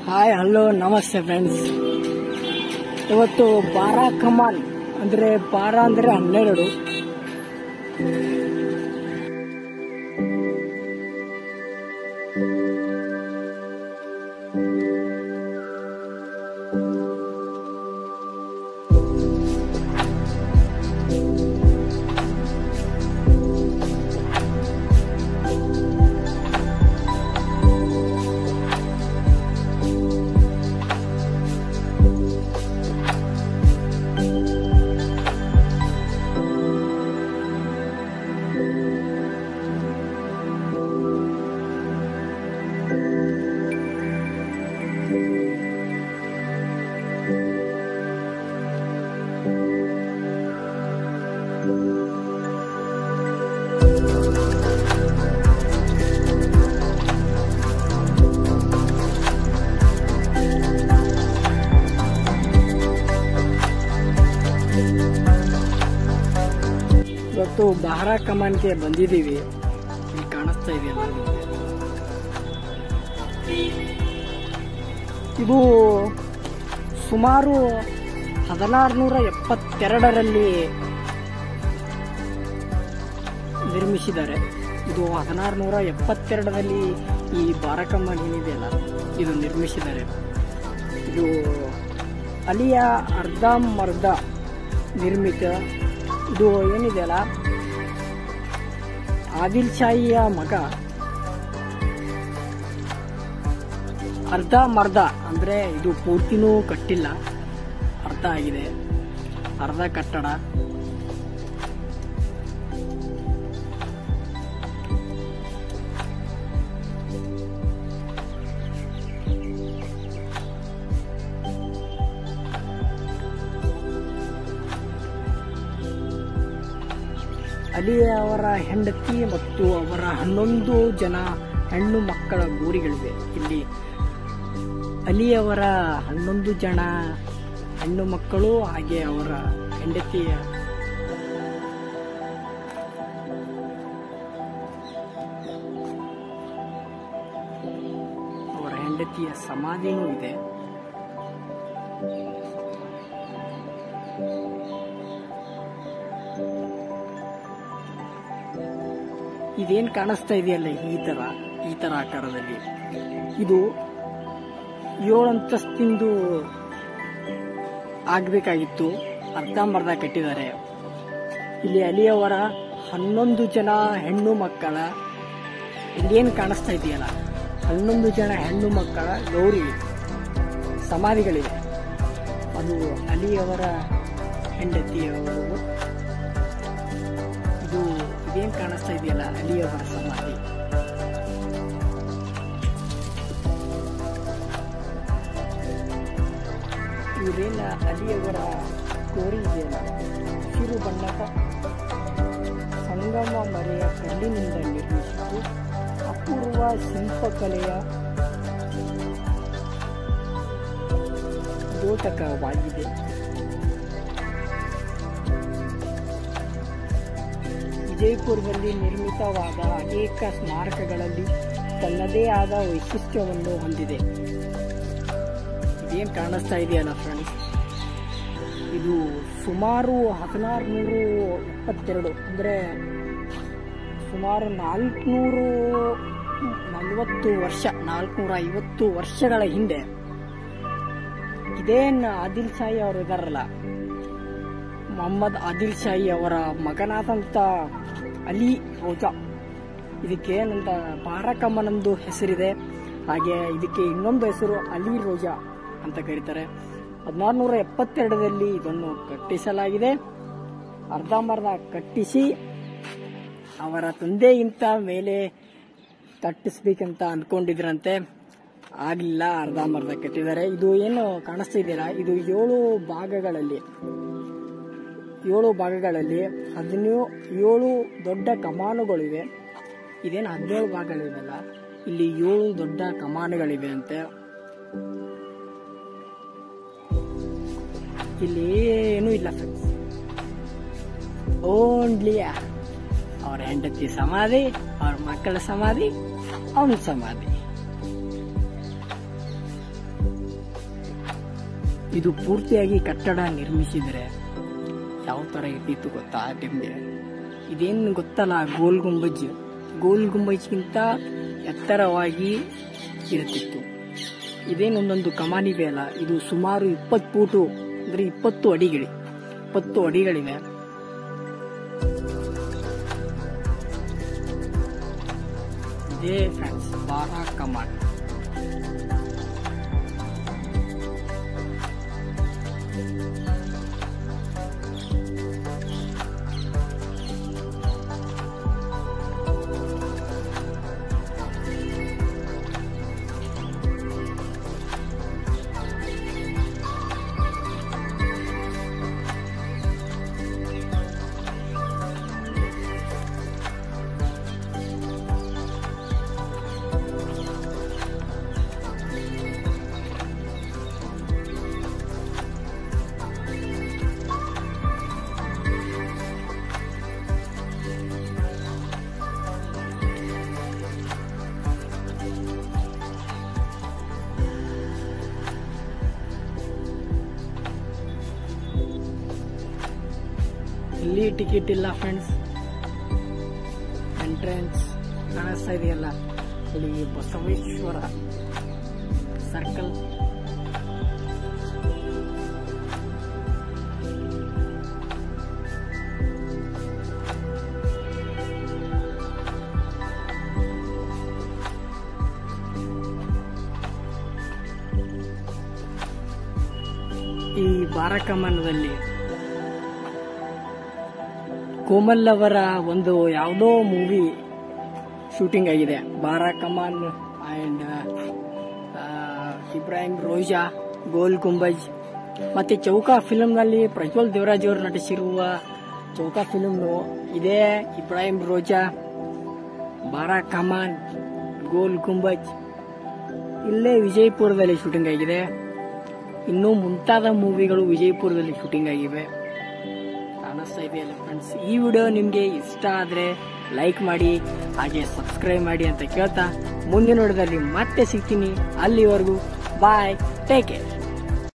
Hi hello ನಮಸ್ತೆ friends ಇವತ್ತು ಬಾರ ಕಮಾನ್ ಅಂದ್ರೆ ಬಾರ ಅಂದ್ರೆ ಹನ್ನೆರಡು ಇವತ್ತು ಬಾರ ಕಮಾನ್ಗೆ ಬಂದಿದ್ದೀವಿ ಇಲ್ಲಿ ಕಾಣಿಸ್ತಾ ಇದೆಯಲ್ಲ ನಿಮ್ಗೆ. ಇದು ಸುಮಾರು ಹದಿನಾರುನೂರ ಎಪ್ಪತ್ತೆರಡರಲ್ಲಿ ನಿರ್ಮಿಸಿದ್ದಾರೆ ಇದು ಹದಿನಾರುನೂರ ಎಪ್ಪತ್ತೆರಡರಲ್ಲಿ ಈ ಬಾರಕಮ್ಮನ್ ಏನಿದೆಯಲ್ಲ ಇದು ನಿರ್ಮಿಸಿದ್ದಾರೆ ಇದು ಅಲಿಯ ಅರ್ಧಂಬರ್ಧ ನಿರ್ಮಿತ ಇದು ಏನಿದೆಯಲ್ಲ ಆದಿಲ್ ಶಾಹಿಯ ಮಗ ಅರ್ಧ ಮರ್ಧ ಅಂದ್ರೆ ಇದು ಪೂರ್ತಿನೂ ಕಟ್ಟಿಲ್ಲ ಅರ್ಧ ಆಗಿದೆ ಅರ್ಧ ಕಟ್ಟಡ ಅಲಿ ಅವರ ಹೆಂಡತಿ ಮತ್ತು ಅವರ ಹನ್ನೊಂದು ಜನ ಹೆಣ್ಣು ಮಕ್ಕಳ ಗೂರಿಗಳಿವೆ ಇಲ್ಲಿ ಅಲಿ ಅವರ ಹನ್ನೊಂದು ಜನ ಹೆಣ್ಣು ಮಕ್ಕಳು ಹಾಗೆ ಅವರ ಹೆಂಡತಿಯ ಅವರ ಹೆಂಡತಿಯ ಸಮಾಧಿನೂ ಇದೆ ಇದೇನ್ ಕಾಣಿಸ್ತಾ ಇದೆಯಲ್ಲ ಈ ತರ ಈ ತರ ಆಕಾರದಲ್ಲಿ ಇದು ಏಳು ಅಂತಸ್ತಿಂದು ಆಗ್ಬೇಕಾಗಿತ್ತು ಅರ್ಧಂಬರ್ಧ ಕಟ್ಟಿದ್ದಾರೆ ಇಲ್ಲಿ ಅಲಿಯವರ ಹನ್ನೊಂದು ಜನ ಹೆಣ್ಣು ಮಕ್ಕಳ ಇಲ್ಲೇನು ಕಾಣಿಸ್ತಾ ಇದೆಯಲ್ಲ ಹನ್ನೊಂದು ಜನ ಹೆಣ್ಣು ಮಕ್ಕಳ ಗೌರಿ ಸಮಾಧಿಗಳಿವೆ ಅದು ಅಲಿಯವರ ಹೆಂಡತಿಯವರು ಇದು ಇದೇನ್ ಕಾಣಿಸ್ತಾ ಇದೆಯಲ್ಲ ಅಲಿಯವರ ಸಮಾಧಿ ಇವರೇನ ಅಲಿಯವರ ಕೋರಿ ಇದೆಯಲ್ಲ ಹಸಿರು ಬಣ್ಣದ ಸಂಗಮ ಮರೆಯ ಕಲ್ಲಿನಿಂದ ನಿರ್ಮಿಸಿದ್ದು ಅಪೂರ್ವ ಶಿಲ್ಪಕಲೆಯ ದ್ಯೋತಕವಾಗಿದೆ ವಿಜಯಪುರದಲ್ಲಿ ನಿರ್ಮಿತವಾದ ಅನೇಕ ಸ್ಮಾರಕಗಳಲ್ಲಿ ತನ್ನದೇ ಆದ ವೈಶಿಷ್ಟ್ಯವನ್ನು ಹೊಂದಿದೆ ಇದೇನು ಕಾಣಿಸ್ತಾ ಇದೆಯಲ್ಲ ಫ್ರೆಂಡ್ಸ್ ಇದು ಸುಮಾರು ಹದಿನಾರು ನೂರು ಎಪ್ಪತ್ತೆರಡು ಅಂದರೆ ಸುಮಾರು ನಾಲ್ಕುನೂರು ನಲವತ್ತು ವರ್ಷ ನಾಲ್ಕುನೂರ ಐವತ್ತು ವರ್ಷಗಳ ಹಿಂದೆ ಇದೇನು ಆದಿಲ್ ಶಾಹಿ ಅವರು ಇದಾರಲ್ಲ ಮೊಹಮ್ಮದ್ ಆದಿಲ್ ಶಾಹಿ ಅವರ ಮಗನಾದಂಥ ಅಲಿ ರೋಜಾ ಇದಕ್ಕೆ ಏನಂತ ಬಾರಕಮ್ಮನಂದು ಹೆಸರಿದೆ ಹಾಗೆ ಇದಕ್ಕೆ ಇನ್ನೊಂದು ಹೆಸರು ಅಲಿ ರೋಜಾ ಅಂತ ಕರೀತಾರೆ ಹದಿನಾರುನೂರ ಎಪ್ಪತ್ತೆರಡರಲ್ಲಿ ಇದನ್ನು ಕಟ್ಟಿಸಲಾಗಿದೆ ಅರ್ಧಂಬರ್ಧ ಕಟ್ಟಿಸಿ ಅವರ ತಂದೆಗಿಂತ ಮೇಲೆ ಕಟ್ಟಿಸ್ಬೇಕಂತ ಅಂದ್ಕೊಂಡಿದ್ರಂತೆ ಆಗಲಿಲ್ಲ ಅರ್ಧಂಬರ್ಧ ಕಟ್ಟಿದ್ದಾರೆ ಇದು ಏನು ಕಾಣಿಸ್ತಾ ಇದೆಯಲ್ಲ ಇದು ಏಳು ಭಾಗಗಳಲ್ಲಿ ಏಳು ಭಾಗಗಳಲ್ಲಿ ಹದಿನೇಳು ಏಳು ದೊಡ್ಡ ಕಮಾನುಗಳಿವೆ ಇದೇನು ಹದಿನೇಳು ಭಾಗಗಳಿವೆಲ್ಲ ಇಲ್ಲಿ ಏಳು ದೊಡ್ಡ ಕಮಾನುಗಳಿವೆ ಅಂತೆ ಇಲ್ಲಿ ಏನೂ ಇಲ್ಲ ಫ್ರೆಂಡ್ಸ್ ಓನ್ಲಿ ಅವ್ರ ಹೆಂಡತಿ ಸಮಾಧಿ ಅವ್ರ ಮಕ್ಕಳ ಸಮಾಧಿ ಅವನ ಸಮಾಧಿ ಇದು ಪೂರ್ತಿಯಾಗಿ ಕಟ್ಟಡ ನಿರ್ಮಿಸಿದರೆ ಯಾವ ಥರ ಇರ್ತಿತ್ತು ಗೊತ್ತಾ ನಿಮಗೆ ಇದೇನು ಗೊತ್ತಲ್ಲ ಗೋಲ್ ಗುಂಬಜ್ ಗೋಲ್ ಗುಂಬಜ್ಗಿಂತ ಎತ್ತರವಾಗಿ ಇರುತ್ತಿತ್ತು ಇದೇನೊಂದೊಂದು ಕಮಾನಿವೆ ಅಲ್ಲ ಇದು ಸುಮಾರು ಇಪ್ಪತ್ತು ಫೂಟು ಅಂದರೆ ಇಪ್ಪತ್ತು ಅಡಿಗಳು ಇಪ್ಪತ್ತು ಅಡಿಗಳಿವೆ ಇದೇ ಫ್ರೆಂಡ್ಸ್ ಬಾರಾ ಕಮಾನ್ ಇಲ್ಲಿ ಟಿಕೆಟ್ ಇಲ್ಲ ಫ್ರೆಂಡ್ಸ್ ಎಂಟ್ರೆನ್ಸ್ ಕಾಣಿಸ್ತಾ ಇದೆಯಲ್ಲ ಇಲ್ಲಿ ಬಸವೇಶ್ವರ ಸರ್ಕಲ್ ಈ ಬಾರಕಮನದಲ್ಲಿ ಕೋಮಲ್ ಅವರ ಒಂದು ಯಾವುದೋ ಮೂವಿ ಶೂಟಿಂಗ್ ಆಗಿದೆ ಬಾರಾ ಕಮಾನ್ ಅಂಡ್ ಇಬ್ರಾಹಿಂ ರೋಜಾ ಗೋಲ್ ಗುಂಬಜ್ ಮತ್ತೆ ಚೌಕಾ ಫಿಲ್ಮ್ನಲ್ಲಿ ಪ್ರಜ್ವಲ್ ದೇವರಾಜ್ ಅವರು ನಟಿಸಿರುವ ಚೌಕಾ ಫಿಲ್ಮ್ ಇದೇ ಇಬ್ರಾಹಿಂ ರೋಜಾ ಬಾರಾ ಕಮಾನ್ ಗೋಲ್ ಗುಂಬಜ್ ಇಲ್ಲೇ ವಿಜಯಪುರದಲ್ಲಿ ಶೂಟಿಂಗ್ ಆಗಿದೆ ಇನ್ನೂ ಮುಂತಾದ ಮೂವಿಗಳು ವಿಜಯಪುರದಲ್ಲಿ ಶೂಟಿಂಗ್ ಆಗಿವೆ ಕಾಣಿಸ್ತಾ ಇದೆಯಲ್ಲ ಫ್ರೆಂಡ್ಸ್ ಈ ವಿಡಿಯೋ ನಿಮಗೆ ಇಷ್ಟ ಆದರೆ ಲೈಕ್ ಮಾಡಿ ಹಾಗೆ ಸಬ್ಸ್ಕ್ರೈಬ್ ಮಾಡಿ ಅಂತ ಕೇಳ್ತಾ ಮುಂದಿನ ವಿಡಿಯೋದಲ್ಲಿ ಮತ್ತೆ ಸಿಗ್ತೀನಿ ಅಲ್ಲಿವರೆಗೂ ಬಾಯ್ ಟೇಕ್ ಕೇರ್